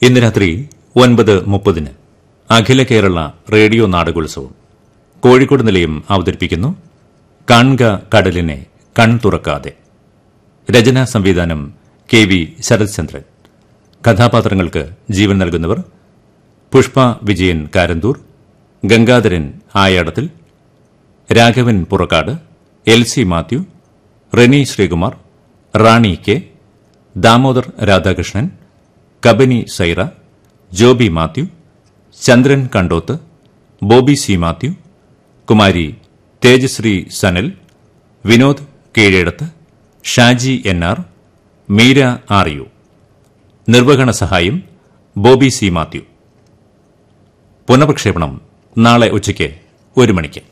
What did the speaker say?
ഇന്ന് രാത്രി ഒൻപത് മുപ്പതിന് അഖില കേരള റേഡിയോ നാടകോത്സവം കോഴിക്കോട് നിലയം അവതരിപ്പിക്കുന്നു കാൺക കടലിനെ കൺ തുറക്കാതെ രചനാ സംവിധാനം കെ വി ശരത്ചന്ദ്രൻ കഥാപാത്രങ്ങൾക്ക് ജീവൻ നൽകുന്നവർ Pushpa Vijayan Karanthur Gangadharan Ayadathil Raghavan Purakkad L C Mathew Reni Sreekumar Rani K Damodar Radhakrishnan Kabani Saira Joby Mathew Chandran Kandoth Bobby C Mathew Kumari Tejasree Sanal Vinod Keezhedath Shaji N R Meera R U നിർവഹണ സഹായം ബോബി സി മാത്യു പുനഃപ്രക്ഷേപണം നാളെ ഉച്ചയ്ക്ക് ഒരു മണിക്ക്